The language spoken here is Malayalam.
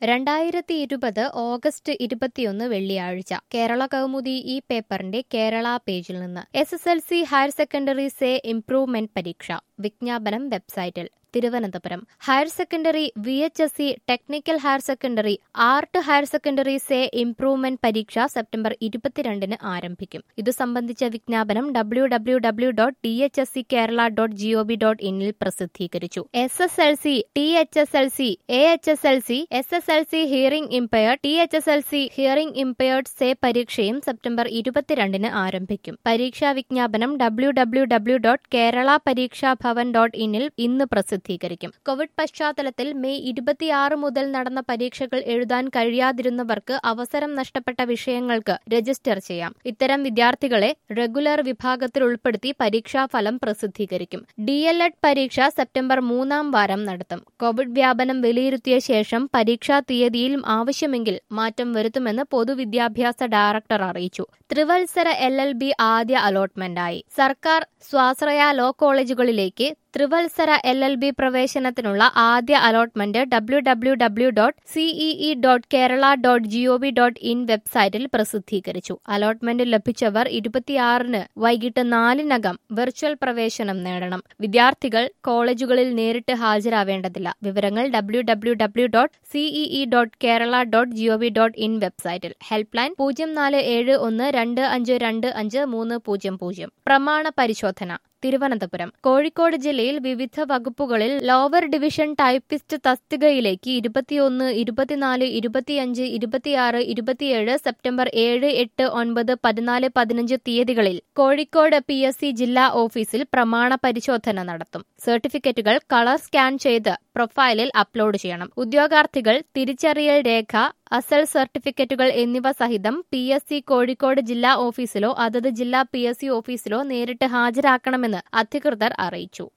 രണ്ടായിരത്തി ഇരുപത് ഓഗസ്റ്റ് ഇരുപത്തിയൊന്ന് വെള്ളിയാഴ്ച കേരള കൗമുദി ഈ പേപ്പറിന്റെ കേരള പേജിൽ നിന്ന് S S L C higher secondary say improvement പരീക്ഷ വിജ്ഞാപനം വെബ്സൈറ്റിൽ Thiruvananthapuram higher secondary V H S C technical higher secondary art higher secondary say improvement പരീക്ഷ സെപ്റ്റംബർ ഇരുപത്തിരണ്ടിന് ആരംഭിക്കും ഇതു സംബന്ധിച്ച വിജ്ഞാപനം W W W dot T H S C Kerala dot gov dot ഇന്നിൽ പ്രസിദ്ധീകരിച്ചു S S L C T H S L C A H S L C S S L C hearing impaired T H S L C hearing impaired say പരീക്ഷയും സെപ്റ്റംബർ ഇരുപത്തിരണ്ടിന് ആരംഭിക്കും പരീക്ഷാ വിജ്ഞാപനം W W W dot Kerala Pareeksha Bhavan dot ഇന്നിൽ ഇന്ന് പ്രസിദ്ധീകരിക്കും കോവിഡ് പശ്ചാത്തലത്തിൽ മെയ് ഇരുപത്തിയാറ് മുതൽ നടന്ന പരീക്ഷകൾ എഴുതാൻ കഴിയാതിരുന്നവർക്ക് അവസരം നഷ്ടപ്പെട്ട വിഷയങ്ങൾക്ക് രജിസ്റ്റർ ചെയ്യാം ഇത്തരം വിദ്യാർത്ഥികളെ റെഗുലർ വിഭാഗത്തിൽ ഉൾപ്പെടുത്തി പരീക്ഷാഫലം പ്രസിദ്ധീകരിക്കും ഡി എൽ എഡ് പരീക്ഷ സെപ്റ്റംബർ മൂന്നാം വാരം നടത്തും കോവിഡ് വ്യാപനം വിലയിരുത്തിയ ശേഷം പരീക്ഷാ തീയതിയിലും ആവശ്യമെങ്കിൽ മാറ്റം വരുത്തുമെന്ന് പൊതുവിദ്യാഭ്യാസ ഡയറക്ടർ അറിയിച്ചു ത്രിവത്സര എൽ എൽ ബി ആദ്യ അലോട്ട്മെന്റായി സർക്കാർ സ്വാശ്രയ ലോ കോളേജുകളിലേക്ക് ത്രിവത്സര എൽ എൽ ബി പ്രവേശനത്തിനുള്ള ആദ്യ allotment W W W dot CEE dot Kerala dot gov dot in വെബ്സൈറ്റിൽ പ്രസിദ്ധീകരിച്ചു അലോട്ട്മെന്റ് ലഭിച്ചവർ ഇരുപത്തിയാറിന് വൈകിട്ട് നാലിനകം വെർച്വൽ പ്രവേശനം നേടണം വിദ്യാർത്ഥികൾ കോളേജുകളിൽ നേരിട്ട് ഹാജരാവേണ്ടതില്ല വിവരങ്ങൾ W W W dot CEE dot Kerala dot gov dot in വെബ്സൈറ്റിൽ ഹെൽപ്പ് ലൈൻ പൂജ്യം നാല് ഏഴ് ഒന്ന് രണ്ട് അഞ്ച് രണ്ട് അഞ്ച് മൂന്ന് പൂജ്യം പൂജ്യം പ്രമാണ പരിശോധന തിരുവനന്തപുരം കോഴിക്കോട് ജില്ലയിൽ വിവിധ വകുപ്പുകളിൽ ലോവർ ഡിവിഷൻ ടൈപ്പിസ്റ്റ് തസ്തികയിലേക്ക് ഇരുപത്തിയൊന്ന് ഇരുപത്തിനാല് ഇരുപത്തിയഞ്ച് ഇരുപത്തിയാറ് ഇരുപത്തിയേഴ് സെപ്റ്റംബർ ഏഴ് എട്ട് ഒൻപത് പതിനാല് പതിനഞ്ച് തീയതികളിൽ കോഴിക്കോട് പി എസ് സി ജില്ലാ ഓഫീസിൽ പ്രമാണ പരിശോധന നടത്തും സർട്ടിഫിക്കറ്റുകൾ കളർ സ്കാൻ ചെയ്ത് പ്രൊഫൈലിൽ അപ്ലോഡ് ചെയ്യണം ഉദ്യോഗാർത്ഥികൾ തിരിച്ചറിയൽ രേഖ അസൽ സർട്ടിഫിക്കറ്റുകൾ എന്നിവ സഹിതം പി എസ് സി കോഴിക്കോട് ജില്ലാ ഓഫീസിലോ അതത് ജില്ലാ പി എസ് സി ഓഫീസിലോ നേരിട്ട് ഹാജരാക്കണമെന്ന് അധികൃതർ അറിയിച്ചു